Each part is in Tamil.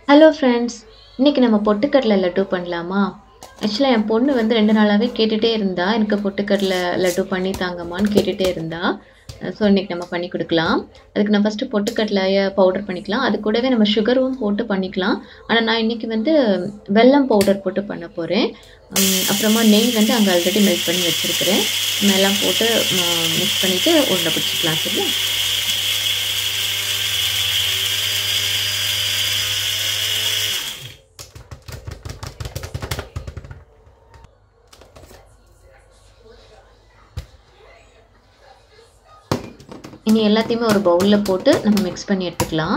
ஹலோ ஃப்ரெண்ட்ஸ் இன்றைக்கி நம்ம பொட்டுக்கடலை லட்டு பண்ணலாமா ஆக்சுவலாக என் பொண்ணு வந்து ரெண்டு நாளாகவே கேட்டுகிட்டே இருந்தா எனக்கு பொட்டுக்கடலை லட்டு பண்ணி தாங்கம்மான்னு கேட்டுகிட்டே இருந்தா ஸோ இன்றைக்கி நம்ம பண்ணி கொடுக்கலாம் அதுக்கு நான் ஃபஸ்ட்டு பொட்டுக்கடலையை பவுடர் பண்ணிக்கலாம் அது கூடவே நம்ம சுகரும் போட்டு பண்ணிக்கலாம் ஆனால் நான் இன்றைக்கி வந்து வெல்லம் பவுடர் போட்டு பண்ண போகிறேன் அப்புறமா நெய் வந்து அங்கே ஆல்ரெடி மெல்ட் பண்ணி வச்சுருக்கிறேன் நம்ம எல்லாம் போட்டு மிக்ஸ் பண்ணிவிட்டு உருண்டை பிடிச்சிக்கலாம் சரியா இனி எல்லாத்தையுமே ஒரு பவுலில் போட்டு நம்ம மிக்ஸ் பண்ணி எடுத்துக்கலாம்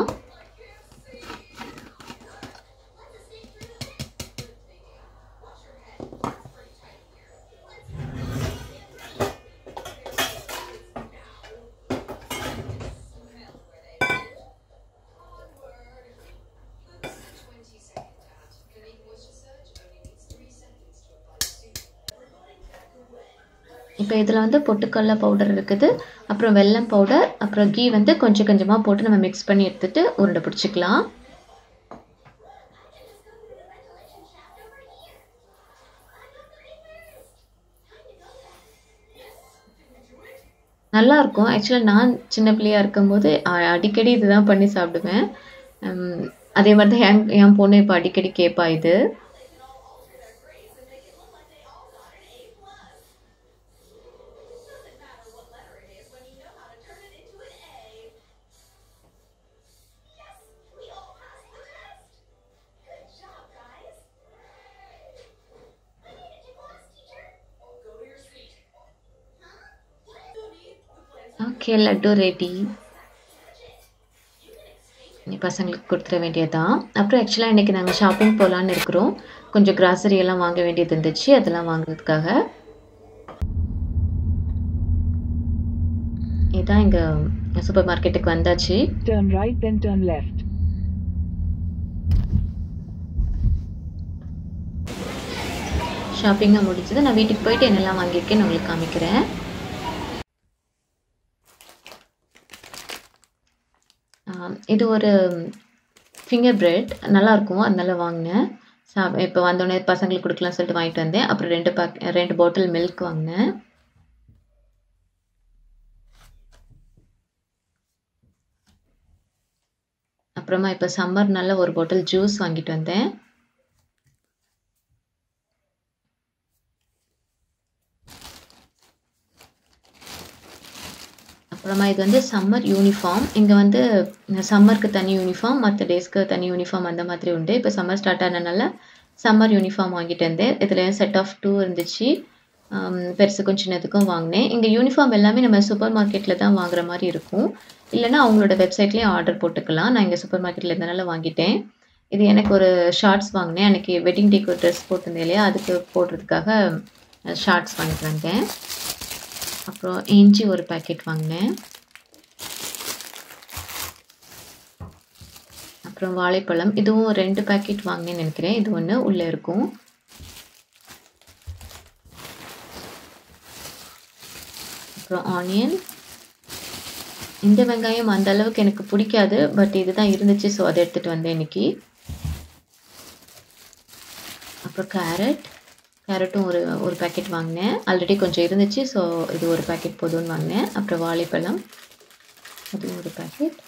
இப்போ இதில் வந்து பொட்டுக்கடல பவுடர் இருக்குது அப்புறம் வெல்லம் பவுடர் அப்புறம் கீ வந்து கொஞ்சம் கொஞ்சமாக போட்டு நம்ம மிக்ஸ் பண்ணி எடுத்துகிட்டு உருண்டை பிடிச்சிக்கலாம் நல்லா இருக்கும் ஆக்சுவலாக நான் சின்ன பிள்ளையாக இருக்கும்போது அடிக்கடி இதுதான் பண்ணி சாப்பிடுவேன் அதே மாதிரி தான் என் என் பொண்ணு இப்போ அடிக்கடி கேட்பா இது ஓகே லட்டு ரெடி நீ பசங்களுக்கு கொடுத்துட வேண்டியதான் அப்புறம் ஆக்சுவலாக இன்றைக்கி நாங்கள் ஷாப்பிங் போகலான்னு இருக்கிறோம் கொஞ்சம் கிராசரி எல்லாம் வாங்க வேண்டியது இருந்துச்சு அதெல்லாம் வாங்குறதுக்காக இதான் எங்கள் சூப்பர் மார்க்கெட்டுக்கு வந்தாச்சு Turn right then turn left. ஷாப்பிங்காக முடிஞ்சது நான் வீட்டுக்கு போயிட்டு என்னெல்லாம் வாங்கியிருக்கேன்னு உங்களுக்கு காமிக்கிறேன் இது ஒரு ஃபிங்கர் பிரெட் நல்லாயிருக்கும் அதனால வாங்கினேன் சா இப்போ வந்தோடனே பசங்களுக்கு கொடுக்கலாம்னு சொல்லிட்டு வாங்கிட்டு வந்தேன் அப்புறம் ரெண்டு பேக் ரெண்டு பாட்டில் மில்க் வாங்கினேன் அப்புறமா இப்போ சம்மர்னால ஒரு பாட்டில் ஜூஸ் வாங்கிட்டு வந்தேன் அப்புறமா இது வந்து சம்மர் யூனிஃபார்ம் இங்கே வந்து சம்மருக்கு தனி யூனிஃபார்ம் மற்ற டேஸ்க்கு தனி யூனிஃபார்ம் அந்த மாதிரி உண்டு இப்போ சம்மர் ஸ்டார்ட் ஆனதுனால சம்மர் யூனிஃபார்ம் வாங்கிட்டு வந்தேன் இதில் செட் ஆஃப் டூ இருந்துச்சு பெருசுக்கும் சின்னதுக்கும் வாங்கினேன் இங்கே யூனிஃபார்ம் எல்லாமே நம்ம சூப்பர் மார்க்கெட்டில் தான் வாங்குற மாதிரி இருக்கும் இல்லைனா அவங்களோட வெப்சைட்லேயே ஆர்டர் போட்டுக்கலாம் நான் இங்கே சூப்பர் மார்க்கெட்டில் இருந்தனால வாங்கிட்டேன் இது எனக்கு ஒரு ஷார்ட்ஸ் வாங்கினேன் அன்றைக்கி வெட்டிங் டேக்கு ஒரு ட்ரெஸ் போட்டிருந்தேன் இல்லையா அதுக்கு போடுறதுக்காக ஷார்ட்ஸ் வாங்கிட்டு வந்தேன் அப்புறம் இஞ்சி ஒரு பேக்கெட் வாங்கினேன் அப்புறம் வாழைப்பழம் இதுவும் ரெண்டு பேக்கெட் வாங்கினேன்னு நினைக்கிறேன் இது ஒன்று உள்ளே இருக்கும் அப்புறம் ஆனியன் இந்த வெங்காயம் அந்த அளவுக்கு எனக்கு பிடிக்காது பட் இதுதான் இருந்துச்சு ஸோ அதை எடுத்துகிட்டு வந்தேன் இன்னைக்கு அப்புறம் கேரட் கேரட்டும் ஒரு ஒரு பேக்கெட் வாங்கினேன் ஆல்ரெடி கொஞ்சம் இருந்துச்சு ஸோ இது ஒரு பேக்கெட் போதும்னு வாங்கினேன் அப்புறம் வாழைப்பழம் அதுவும் ஒரு பேக்கெட்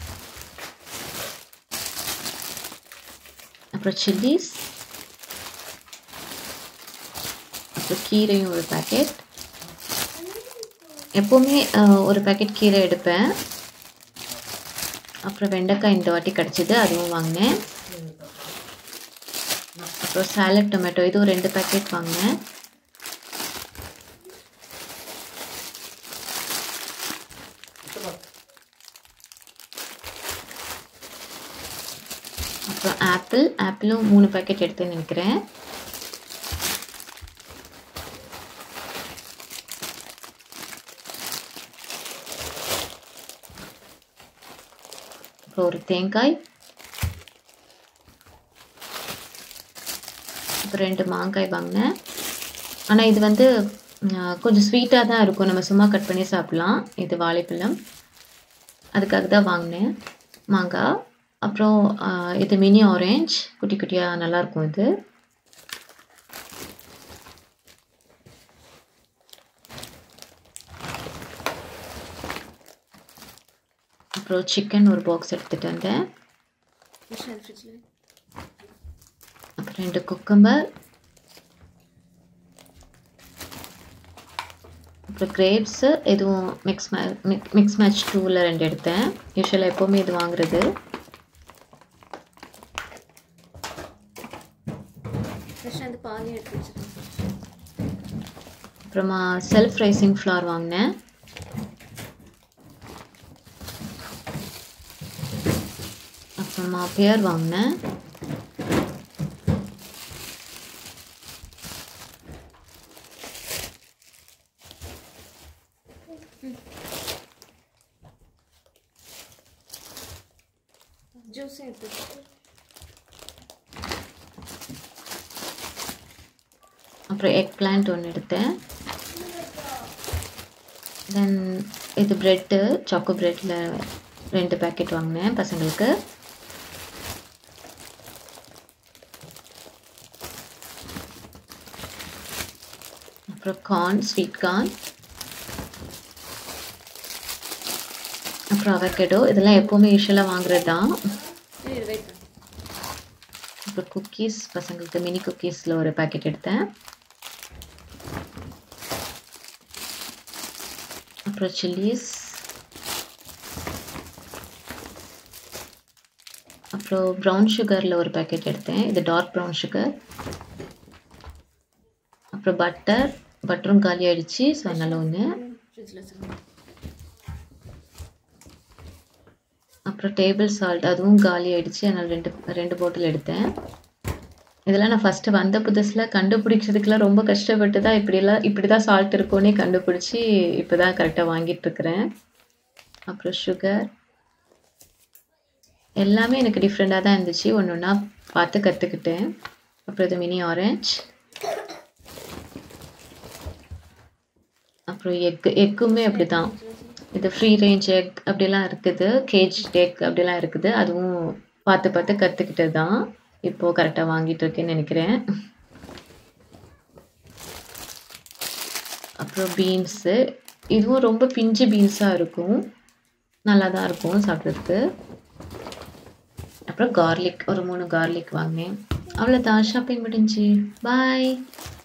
அப்புறம் சில்லிஸ் அப்புறம் கீரையும் ஒரு பேக்கெட் எப்போவுமே ஒரு பேக்கெட் கீரை எடுப்பேன் அப்புறம் வெண்டைக்காய் இந்த வாட்டி கிடச்சிது அதுவும் வாங்கினேன் அப்புறம் சாலட் டொமேட்டோ இதுவும் ரெண்டு பேக்கெட் வாங்கினேன் அப்புறம் ஆப்பிள் ஆப்பிளும் மூணு பேக்கெட் எடுத்துன்னு நினைக்கிறேன் அப்புறம் ஒரு தேங்காய் அப்புறம் ரெண்டு மாங்காய் வாங்கினேன் ஆனால் இது வந்து கொஞ்சம் ஸ்வீட்டாக தான் இருக்கும் நம்ம சும்மா கட் பண்ணி சாப்பிட்லாம் இது வாழைப்பழம் அதுக்காக தான் வாங்கினேன் மாங்காய் அப்புறம் ஆ, இது மினி ஆரஞ்ச் குட்டி குட்டியாக நல்லாயிருக்கும் இது அப்புறம் சிக்கன் ஒரு பாக்ஸ் எடுத்துகிட்டு வந்தேன் விஷால் ஃப்ரிட்ஜில் அப்புறம் ரெண்டு குக்கம்பர் அப்புறம் கிரேப்ஸு எதுவும் மிக்ஸ் மே மிக்ஸ் மேட்ச் டூவில் ரெண்டு எடுத்தேன் யூஸ்வலாக எப்போவுமே இது வாங்குறது ஃப்ரெஷ்ஷாக அந்த பாலையும் எடுத்து வச்சுருக்கேன் அப்புறமா செல்ஃப் ரைசிங் ஃப்ளார் வாங்கினேன் அப்புறமா பேர் வாங்கினேன் ஜூஸும் எடுத்து வச்சுருக்கேன் அப்புறம் எக் பிளான்ட் ஒன்று எடுத்தேன் தென் இது ப்ரெட்டு சாக்கோ ப்ரெட்டில் ரெண்டு பேக்கெட் வாங்கினேன் பசங்களுக்கு அப்புறம் கார்ன் ஸ்வீட் கார்ன் அப்புறம் அவகேடோ இதெல்லாம் எப்போவுமே யூஸ்வலாக வாங்குறது தான் சரி வெயிட் பண்ணு அப்புறம் குக்கீஸ் பசங்களுக்கு மினி குக்கீஸில் ஒரு பேக்கெட் எடுத்தேன் அப்புறம் சில்லிஸ் அப்புறம் ப்ரௌன் சுகரில் ஒரு பேக்கெட் எடுத்தேன் இது டார்க் ப்ரௌன் சுகர் அப்புறம் பட்டர் பட்டரும் காலி ஆயிடுச்சு ஸோ அதனால ஒன்று ஃப்ரிட்ஜில் வச்சுருக்கேன் அப்புறம் டேபிள் சால்ட் அதுவும் காலி ஆயிடுச்சு அதனால் ரெண்டு ரெண்டு பாட்டில் எடுத்தேன் இதெல்லாம் நான் ஃபஸ்ட்டு வந்த புதுசில் கண்டுபிடிக்கிறதுக்குலாம் ரொம்ப கஷ்டப்பட்டு தான் இப்படிலாம் இப்படி தான் சால்ட் இருக்கும்னே கண்டுபிடிச்சி இப்போ தான் கரெக்டாக வாங்கிட்டுருக்கிறேன் அப்புறம் சுகர் எல்லாமே எனக்கு டிஃப்ரெண்ட்டாக தான் இருந்துச்சு ஒன்று ஒன்றா பார்த்து கற்றுக்கிட்டேன் அப்புறம் இது மினி ஆரஞ்ச் அப்புறம் எக்கு எக்குமே அப்படி தான் இது ஃப்ரீ ரேஞ்ச் எக் அப்படிலாம் இருக்குது கேஜ் எக் அப்படிலாம் இருக்குது அதுவும் பார்த்து பார்த்து கற்றுக்கிட்டது தான் இப்போது கரெக்டாக வாங்கிட்டு இருக்கேன்னு நினைக்கிறேன் அப்புறம் பீன்ஸு இதுவும் ரொம்ப பிஞ்சு பீன்ஸாக இருக்கும் நல்லா தான் இருக்கும் சாப்பிட்றதுக்கு அப்புறம் கார்லிக் ஒரு மூணு கார்லிக் வாங்கினேன் அவ்வளோதான் ஷாப்பிங் முடிஞ்சு பாய்